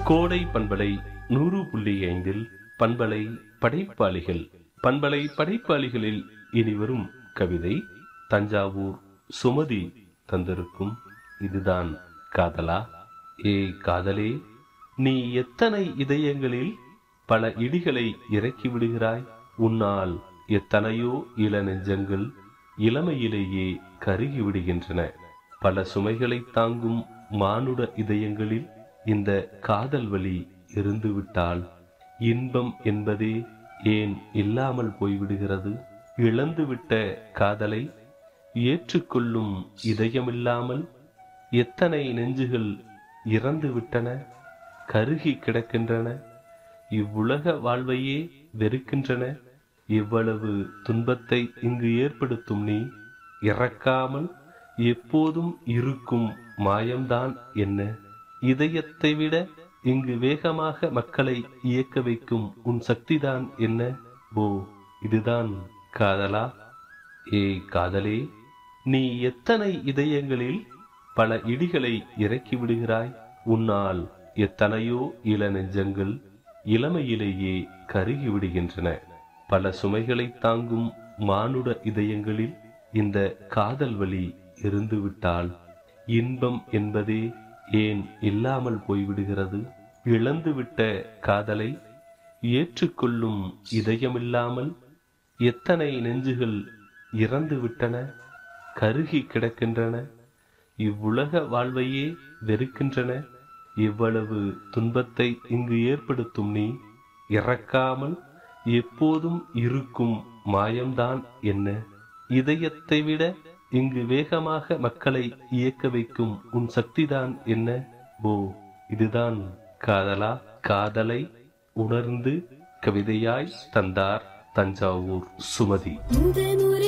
கோடை பண்பலை நூறு புள்ளி ஐந்தில் பண்பலை படைப்பாளிகள் பண்பலை படைப்பாளிகளில் இனி வரும் கவிதை தஞ்சாவூர் சுமதி தந்திருக்கும் இதுதான் காதலா ஏ காதலே நீ எத்தனை இதயங்களில் பல இடிகளை இறக்கி விடுகிறாய் உன்னால் எத்தனையோ இள நெஞ்சங்கள் இளமையிலேயே கருகி விடுகின்றன பல சுமைகளை தாங்கும் மானுட இதயங்களில் இந்த காதல் வலி இருந்துவிட்டால் இன்பம் என்பதே ஏன் இல்லாமல் போய்விடுகிறது இழந்துவிட்ட காதலை ஏற்றுக்கொள்ளும் இதயமில்லாமல் எத்தனை நெஞ்சுகள் இறந்து விட்டன கருகி கிடக்கின்றன இவ்வுலக வாழ்வையே வெறுக்கின்றன இவ்வளவு துன்பத்தை இங்கு ஏற்படுத்தும் நீ இறக்காமல் எப்போதும் இருக்கும் மாயம்தான் என்ன இதயத்தை விட இங்கு வேகமாக மக்களை இயக்க வைக்கும் உன் சக்திதான் என்ன ஓ இதுதான் காதலா ஏ காதலே நீ எத்தனை இதயங்களில் பல இடிகளை இறக்கி விடுகிறாய் உன்னால் எத்தனையோ இள நெஞ்சங்கள் இளமையிலேயே கருகி விடுகின்றன பல சுமைகளை தாங்கும் மானுட இதயங்களில் இந்த காதல் வலி இருந்துவிட்டால் இன்பம் என்பதே ஏன் இல்லாமல் போய்விடுகிறது இழந்துவிட்ட காதலை ஏற்றுக்கொள்ளும் இதயமில்லாமல் எத்தனை நெஞ்சுகள் இறந்து விட்டன கருகி கிடக்கின்றன இவ்வுலக வாழ்வையே வெறுக்கின்றன இவ்வளவு துன்பத்தை இங்கு ஏற்படுத்தும் நீ இறக்காமல் எப்போதும் இருக்கும் மாயம்தான் என்ன இதயத்தை விட இங்கு வேகமாக மக்களை இயக்க வைக்கும் உன் சக்திதான் என்ன ஓ இதுதான் காதலா காதலை உணர்ந்து கவிதையாய் தந்தார் தஞ்சாவூர் சுமதி முதல்